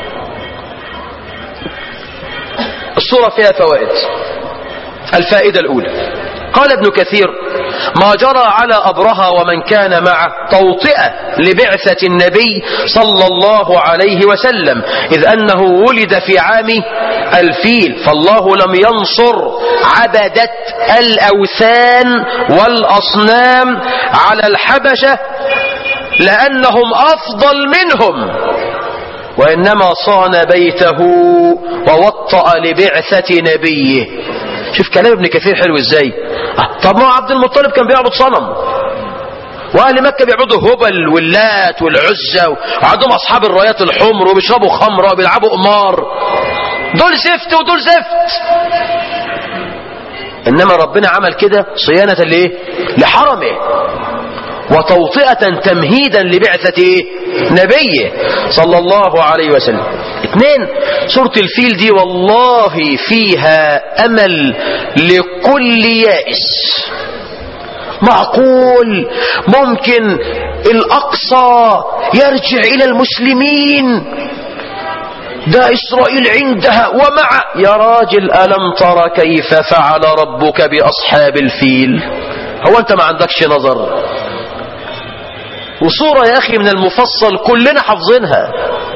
الصورة فيها فوائد الفائدة الأولى قال ابن كثير ما جرى على أبرهة ومن كان معه توطئة لبعثة النبي صلى الله عليه وسلم إذ أنه ولد في عام الفيل فالله لم ينصر عبدة الأوثان والأصنام على الحبشة لأنهم أفضل منهم وإنما صان بيته ووطأ لبعثة نبيه شوف كلام ابن كثير حلو ازاي آه طب ما عبد المطلب كان بيعبد صنم واهل مكه بيعبدوا هبل واللات والعزى وعندهم اصحاب الرايات الحمر وبيشربوا خمره وبيلعبوا قمار دول زفت ودول زفت انما ربنا عمل كده صيانه لايه لحرمه وتوطئة تمهيدا لبعثة إيه؟ نبيه صلى الله عليه وسلم اثنين سورة الفيل دي والله فيها أمل لكل يائس معقول ممكن الأقصى يرجع إلى المسلمين ده إسرائيل عندها ومع يا راجل ألم ترى كيف فعل ربك بأصحاب الفيل هو أنت ما عندكش نظر وصورة يا أخي من المفصل كلنا حافظينها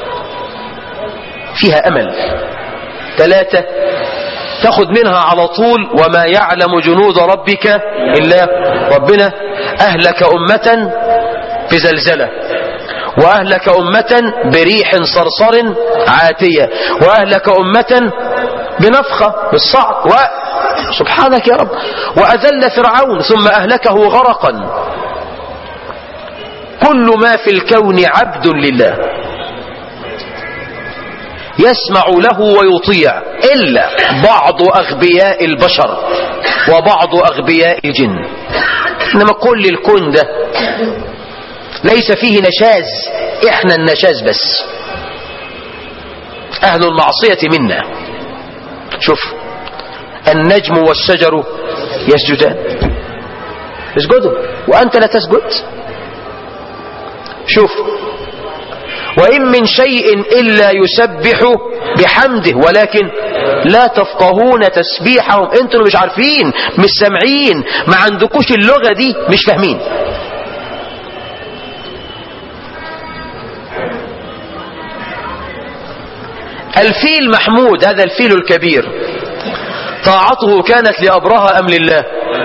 فيها أمل ثلاثة تاخد منها على طول وما يعلم جنود ربك إلا ربنا أهلك أمة بزلزلة وأهلك أمة بريح صرصر عاتية وأهلك أمة بنفخة بالصعق و سبحانك يا رب وأذل فرعون ثم أهلكه غرقا كل ما في الكون عبد لله يسمع له ويطيع إلا بعض أغبياء البشر وبعض أغبياء الجن إنما كل الكون ده ليس فيه نشاز إحنا النشاز بس أهل المعصية منا شوف النجم والشجر يسجدان اسجدوا وأنت لا تسجد شوف وإن من شيء إلا يسبح بحمده ولكن لا تفقهون تسبيحهم انتوا مش عارفين مش سامعين ما عندكوش اللغة دي مش فاهمين الفيل محمود هذا الفيل الكبير طاعته كانت لأبرهة أم لله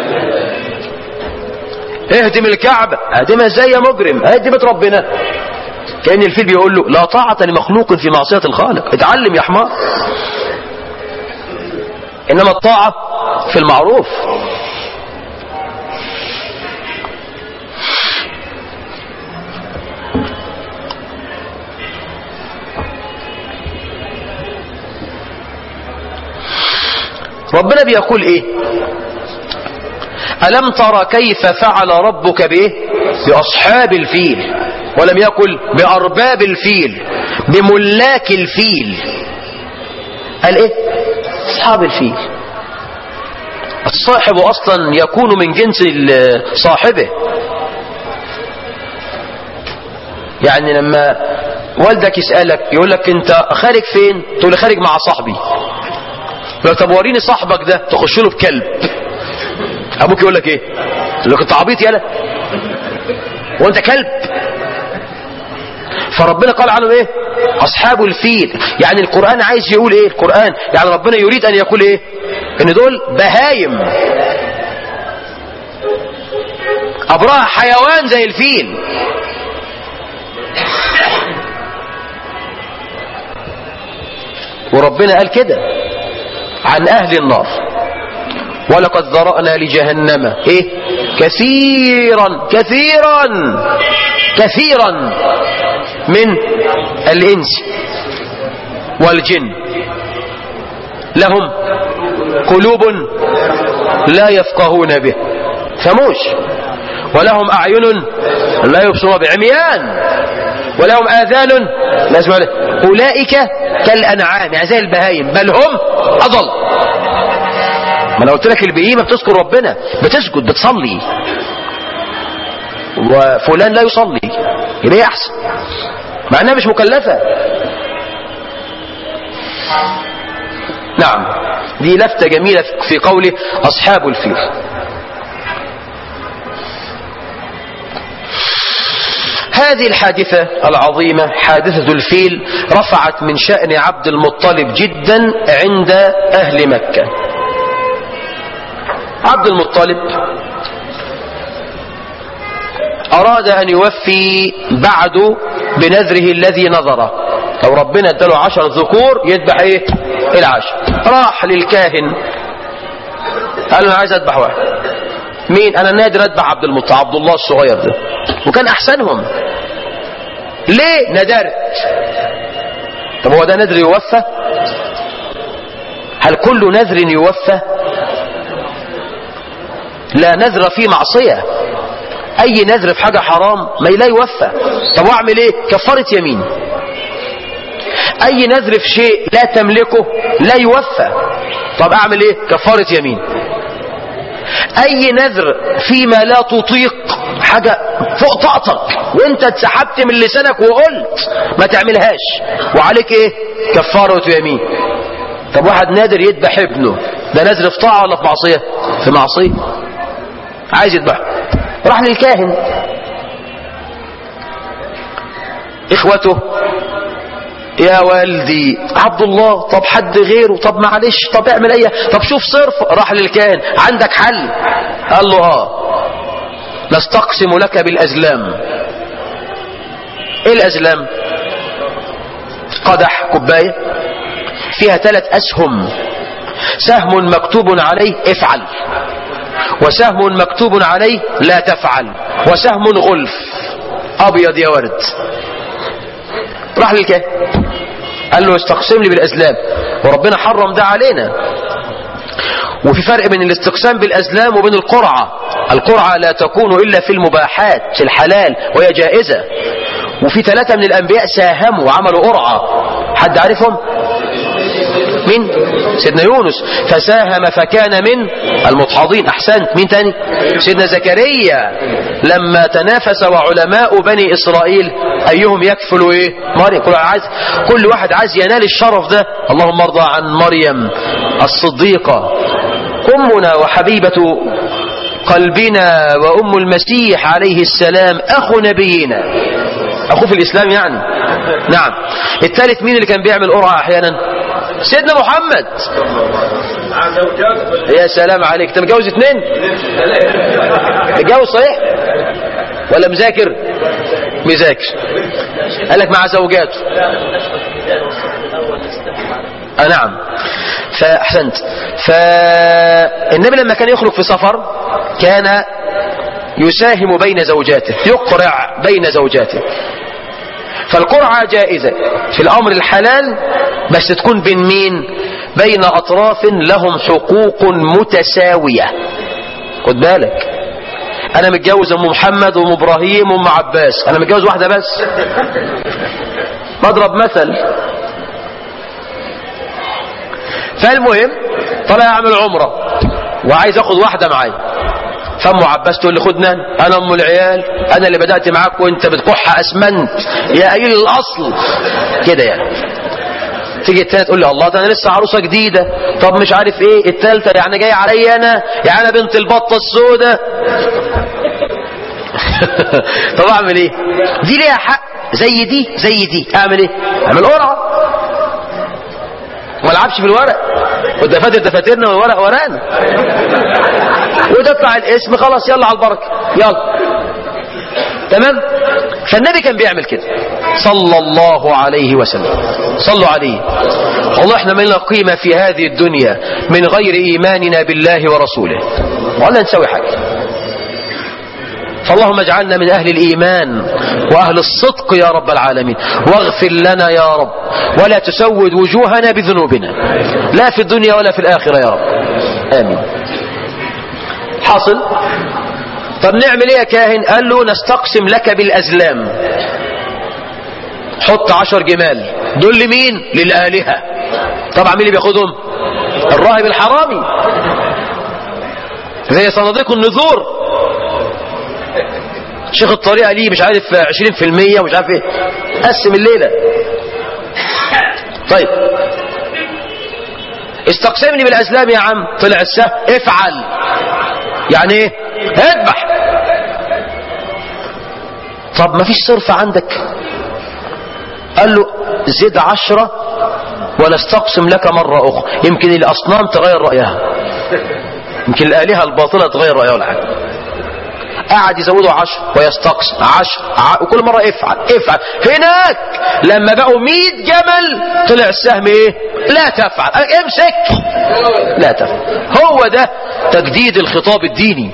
اهدم الكعبة اهدمها ازاي يا مجرم هدمت ربنا كأن الفيل بيقول له لا طاعة لمخلوق في معصية الخالق اتعلم يا حمار إنما الطاعة في المعروف ربنا بيقول ايه ألم ترى كيف فعل ربك بايه بأصحاب الفيل ولم يقل بأرباب الفيل بملاك الفيل قال ايه أصحاب الفيل الصاحب أصلا يكون من جنس صاحبه يعني لما والدك يسألك يقول لك انت خارج فين تقول خارج مع صاحبي لو طب وريني صاحبك ده تخش له بكلب ابوك يقول لك ايه يقول لك انت عبيط يالا وانت كلب فربنا قال عنهم ايه اصحاب الفيل يعني القرآن عايز يقول ايه القرآن يعني ربنا يريد ان يقول ايه ان دول بهايم ابراه حيوان زي الفيل وربنا قال كده عن اهل النار ولقد ذرأنا لجهنم ايه كثيرا كثيرا كثيرا من الانس والجن لهم قلوب لا يفقهون به فموش ولهم اعين لا يبصرون بعميان ولهم اذان لا يسمعون اولئك كالانعام يعني زي البهايم بل هم اضل ما انا قلت لك البهيمه بتذكر ربنا بتسجد بتصلي وفلان لا يصلي يبقى هي احسن مع انها مش مكلفه نعم دي لفتة جميلة في قوله أصحاب الفيل هذه الحادثة العظيمة حادثة الفيل رفعت من شأن عبد المطلب جدا عند أهل مكة عبد المطلب أراد أن يوفي بعد بنذره الذي نذره لو ربنا اداله عشر ذكور يذبح ايه العشر راح للكاهن قال له انا عايز اذبح واحد مين انا نادر اذبح عبد المطلب عبد الله الصغير ده وكان احسنهم ليه ندرت طب هو ده نذر يوفى هل كل نذر يوفى لا نذر فيه معصية اي نذر في حاجة حرام ما لا يوفى طب واعمل ايه كفارة يمين اي نذر في شيء لا تملكه لا يوفى طب اعمل ايه كفارة يمين اي نذر فيما لا تطيق حاجة فوق طاقتك وانت اتسحبت من لسانك وقلت ما تعملهاش وعليك ايه كفارة يمين طب واحد نادر يذبح ابنه ده نازل في طاعة ولا في معصية في معصية عايز يذبحه راح للكاهن اخوته يا والدي عبد الله طب حد غيره طب معلش طب اعمل ايه طب شوف صرف راح للكاهن عندك حل قال له اه نستقسم لك بالازلام ايه الازلام قدح كوبايه فيها ثلاث اسهم سهم مكتوب عليه افعل وسهم مكتوب عليه لا تفعل وسهم غلف ابيض يا ورد راح للكاهن قال له استقسم لي بالازلام وربنا حرم ده علينا وفي فرق بين الاستقسام بالازلام وبين القرعه القرعه لا تكون الا في المباحات في الحلال وهي جائزه وفي ثلاثه من الانبياء ساهموا وعملوا قرعه حد عارفهم مين سيدنا يونس فساهم فكان من المدحضين احسنت مين تاني سيدنا زكريا لما تنافس وعلماء بني اسرائيل ايهم يكفل ايه مريم كل عايز كل واحد عايز ينال الشرف ده اللهم ارضى عن مريم الصديقه امنا وحبيبه قلبنا وام المسيح عليه السلام اخو نبينا اخوه في الاسلام يعني نعم الثالث مين اللي كان بيعمل قرعه احيانا سيدنا محمد يا سلام عليك انت متجوز اتنين متجوز صحيح ولا مذاكر مذاكر قال لك مع زوجاته آه نعم فاحسنت فالنبي لما كان يخرج في سفر كان يساهم بين زوجاته يقرع بين زوجاته فالقرعة جائزة في الأمر الحلال بس تكون بين مين بين أطراف لهم حقوق متساوية خد بالك أنا متجوز أم محمد وأم إبراهيم وأم عباس أنا متجوز واحدة بس بضرب مثل فالمهم طلع أعمل عمرة وعايز أخد واحدة معايا فام عباس تقول لي خدنا انا ام العيال انا اللي بدات معاك وانت بتكح اسمنت يا قليل الاصل كده يعني تيجي التانية تقول لي الله ده انا لسه عروسه جديده طب مش عارف ايه التالتة يعني جاي عليا انا يعني انا بنت البطه السوداء طب اعمل ايه دي ليها حق زي دي زي دي اعمل ايه اعمل قرعه ما العبش في الورق والدفاتر دفاترنا والورق ورانا وتطلع الاسم خلاص يلا على البركه يلا تمام فالنبي كان بيعمل كده صلى الله عليه وسلم صلوا عليه والله احنا ما لنا قيمة في هذه الدنيا من غير إيماننا بالله ورسوله ولا نسوي حاجة فاللهم اجعلنا من أهل الإيمان وأهل الصدق يا رب العالمين واغفر لنا يا رب ولا تسود وجوهنا بذنوبنا لا في الدنيا ولا في الآخرة يا رب آمين حاصل طب نعمل ايه يا كاهن قال له نستقسم لك بالأزلام حط عشر جمال دول لمين للآلهة طبعا مين اللي بياخدهم الراهب الحرامي زي صناديق النذور شيخ الطريقة ليه مش عارف 20% ومش عارف ايه قسم الليلة طيب استقسمني بالأسلام يا عم طلع السهم افعل يعني ايه اذبح طب ما فيش صرف عندك قال له زد عشرة ونستقسم لك مرة أخرى يمكن الأصنام تغير رأيها يمكن الآلهة الباطلة تغير رأيها ولا حاجة قعد يزودوا عشر ويستقسم عشر ع... وكل مرة افعل افعل هناك لما بقوا مئة جمل طلع السهم ايه لا تفعل امسك لا تفعل هو ده تجديد الخطاب الديني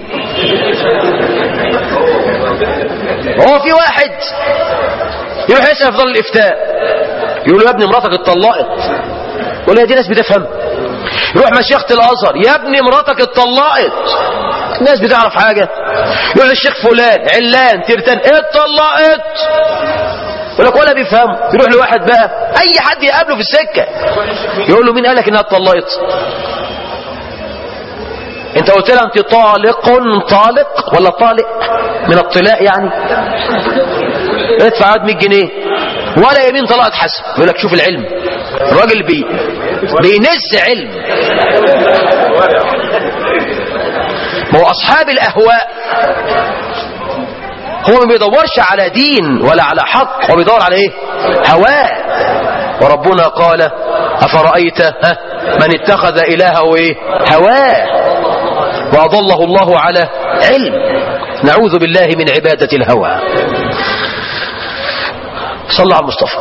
هو في واحد يروح يسأل في ظل الإفتاء يقول له يا ابني مراتك اتطلقت يقول له يا دي ناس بتفهم يروح مشيخة الأزهر يا ابني مراتك اتطلقت الناس بتعرف حاجة يقول الشيخ فلان علان ترتان اتطلقت يقول لك ولا بيفهم يروح لواحد بقى اي حد يقابله في السكة يقول له مين قالك انها اتطلقت انت قلت لها انت طالق طالق ولا طالق من الطلاق يعني ادفع عاد 100 جنيه ولا يمين طلقت حسن يقول لك شوف العلم الراجل بي بينز علم ما هو اصحاب الاهواء هو ما بيدورش على دين ولا على حق هو بيدور على ايه هواه وربنا قال افرايت ها من اتخذ الهه ايه هواه واضله الله على علم نعوذ بالله من عباده الهوى صلى على المصطفى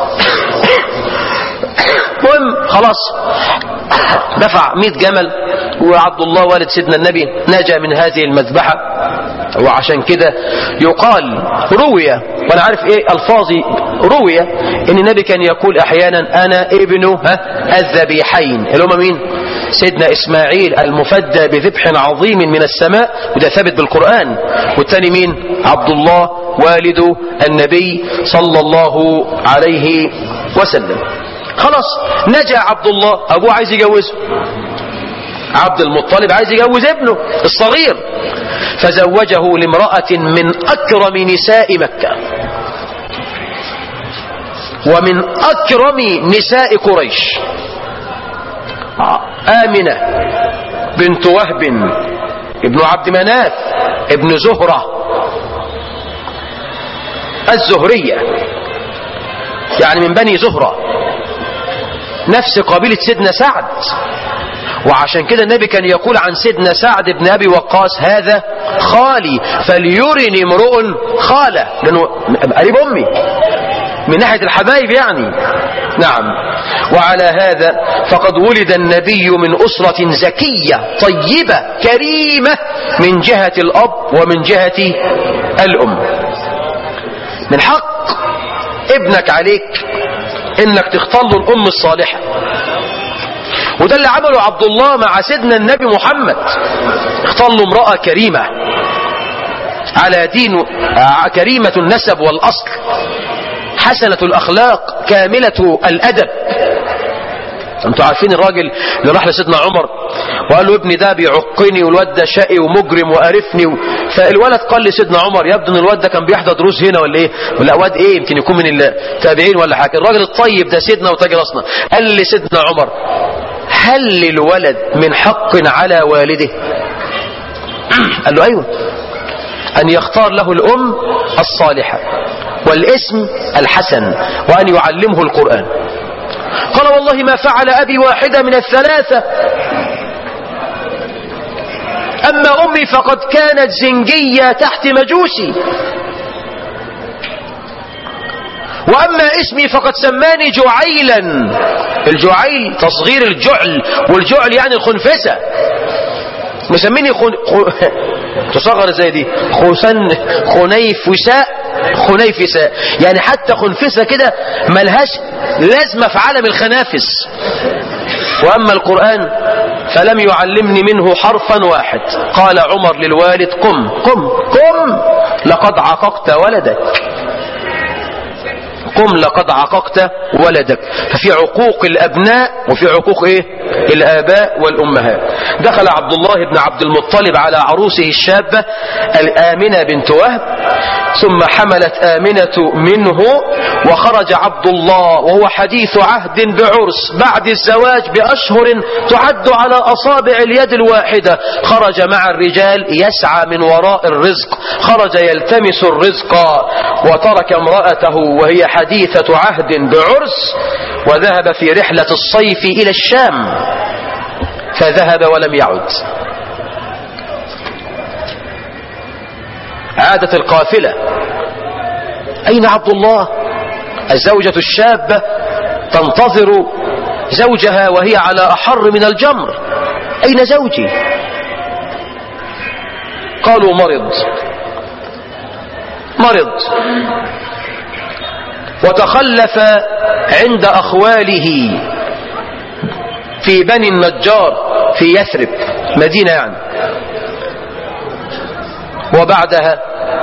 المهم خلاص دفع 100 جمل وعبد الله والد سيدنا النبي نجا من هذه المذبحة وعشان كده يقال روي وانا عارف ايه الفاظي روي ان النبي كان يقول احيانا انا ابن ها الذبيحين اللي هم مين سيدنا اسماعيل المفدى بذبح عظيم من السماء وده ثابت بالقرآن والتاني مين عبد الله والد النبي صلى الله عليه وسلم خلاص نجا عبد الله ابوه عايز يجوزه عبد المطلب عايز يجوز ابنه الصغير فزوجه لامرأة من أكرم نساء مكة ومن أكرم نساء قريش آمنة بنت وهب ابن عبد مناف ابن زهرة الزهرية يعني من بني زهرة نفس قبيلة سيدنا سعد وعشان كده النبي كان يقول عن سيدنا سعد بن أبي وقاص هذا خالي فليرني امرؤ خالة لأنه قريب أمي من ناحية الحبايب يعني نعم وعلى هذا فقد ولد النبي من أسرة زكية طيبة كريمة من جهة الأب ومن جهة الأم من حق ابنك عليك انك تختار له الام الصالحة وده اللي عمله عبد الله مع سيدنا النبي محمد اختار له امرأة كريمة على دين كريمة النسب والأصل حسنة الأخلاق كاملة الأدب انتوا عارفين الراجل اللي راح لسيدنا عمر وقال له ابني ده بيعقني والواد ده شقي ومجرم وقرفني و... فالولد قال لسيدنا عمر يبدو ان الواد ده كان بيحضر دروس هنا ولا ايه ولا واد ايه يمكن يكون من التابعين ولا حاجه الراجل الطيب ده سيدنا وتاج راسنا قال لسيدنا عمر هل للولد من حق على والده قال له ايوه ان يختار له الام الصالحه والاسم الحسن وان يعلمه القران قال والله ما فعل أبي واحدة من الثلاثة أما أمي فقد كانت زنجية تحت مجوسي وأما اسمي فقد سماني جعيلا الجعيل تصغير الجعل والجعل يعني الخنفسة مسميني خن... خ... تصغر زي دي خسن خنيفساء خنيفساء يعني حتى خنفسة كده ملهاش لازمة في عالم الخنافس وأما القرآن فلم يعلمني منه حرفا واحد قال عمر للوالد قم قم قم لقد عققت ولدك قم لقد عققت ولدك ففي عقوق الأبناء وفي عقوق إيه الآباء والأمهات دخل عبد الله بن عبد المطلب على عروسه الشابة الآمنة بنت وهب ثم حملت آمنة منه وخرج عبد الله وهو حديث عهد بعرس بعد الزواج بأشهر تعد على أصابع اليد الواحدة خرج مع الرجال يسعى من وراء الرزق خرج يلتمس الرزق وترك امرأته وهي حديثة عهد بعرس وذهب في رحلة الصيف إلى الشام فذهب ولم يعد عادت القافلة أين عبد الله الزوجة الشابة تنتظر زوجها وهي على أحر من الجمر أين زوجي قالوا مرض مرض وتخلف عند أخواله في بني النجار في يثرب مدينة يعني وبعدها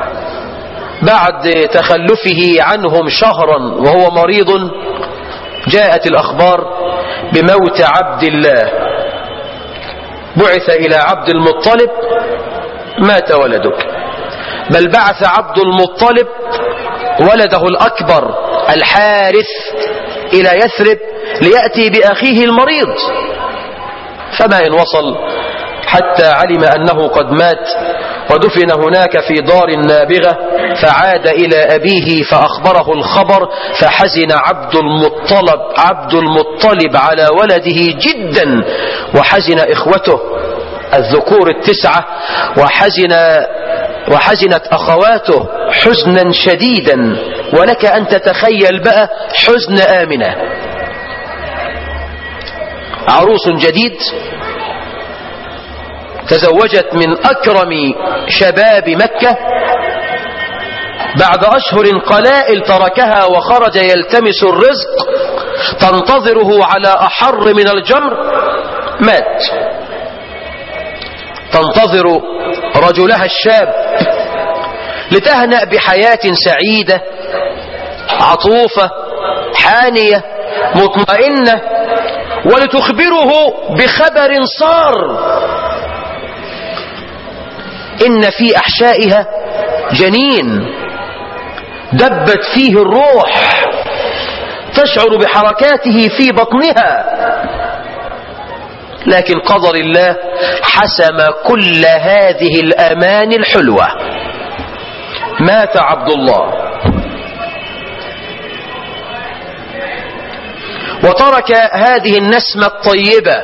بعد تخلفه عنهم شهرا وهو مريض جاءت الأخبار بموت عبد الله بعث إلى عبد المطلب مات ولدك بل بعث عبد المطلب ولده الأكبر الحارث إلى يثرب ليأتي بأخيه المريض فما إن وصل حتى علم أنه قد مات ودفن هناك في دار نابغة فعاد إلى أبيه فأخبره الخبر فحزن عبد المطلب عبد المطلب على ولده جدا وحزن إخوته الذكور التسعة وحزن وحزنت أخواته حزنا شديدا ولك أن تتخيل بقى حزن آمنة عروس جديد تزوجت من أكرم شباب مكة بعد أشهر قلائل تركها وخرج يلتمس الرزق تنتظره على أحر من الجمر مات تنتظر رجلها الشاب لتهنأ بحياة سعيدة عطوفة حانية مطمئنة ولتخبره بخبر صار إن في أحشائها جنين دبت فيه الروح تشعر بحركاته في بطنها لكن قدر الله حسم كل هذه الأمان الحلوة مات عبد الله وترك هذه النسمة الطيبة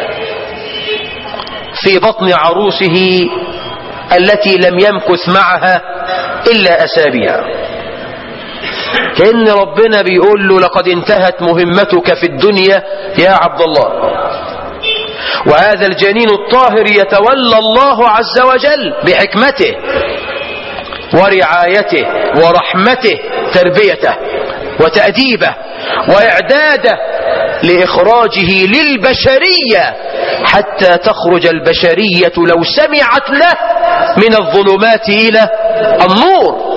في بطن عروسه التي لم يمكث معها إلا أسابيع كأن ربنا بيقول له لقد انتهت مهمتك في الدنيا يا عبد الله وهذا الجنين الطاهر يتولى الله عز وجل بحكمته ورعايته ورحمته تربيته وتأديبه وإعداده لإخراجه للبشرية حتى تخرج البشرية لو سمعت له من الظلمات إلى النور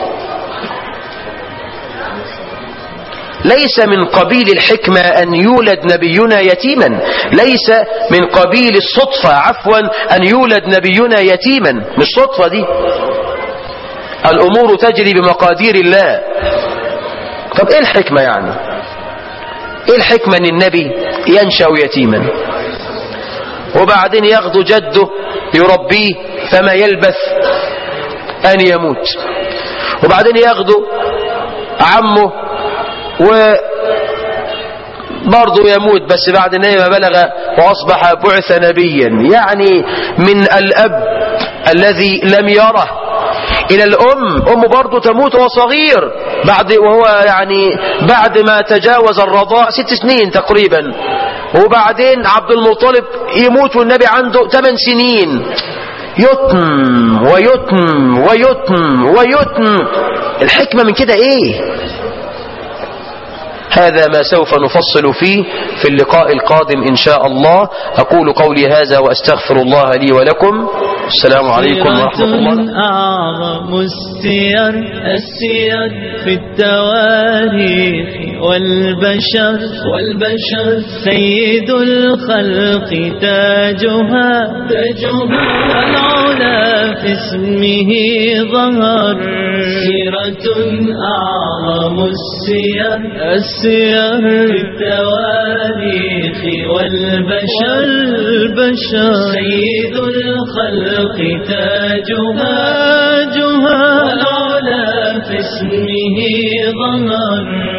ليس من قبيل الحكمة أن يولد نبينا يتيما ليس من قبيل الصدفة عفوا أن يولد نبينا يتيما مش صدفة دي الأمور تجري بمقادير الله طب إيه الحكمة يعني إيه الحكمة أن النبي ينشأ يتيما وبعدين ياخده جده يربيه فما يلبث أن يموت وبعدين ياخده عمه و برضه يموت بس بعد ان ما بلغ واصبح بعث نبيا يعني من الاب الذي لم يره الى الام ام برضه تموت وهو صغير بعد وهو يعني بعد ما تجاوز الرضاع ست سنين تقريبا وبعدين عبد المطلب يموت والنبي عنده ثمان سنين يتم ويتم ويتم ويتم الحكمة من كده ايه هذا ما سوف نفصل فيه في اللقاء القادم إن شاء الله أقول قولي هذا وأستغفر الله لي ولكم السلام عليكم ورحمة الله أعظم السير السير في التواريخ والبشر والبشر سيد الخلق تاجها تاجها والعلا في اسمه ظهر سيرة أعظم السير السير في التواريخ والبشر البشر سيد الخلق تاجها تاجها والعلا في اسمه ظهر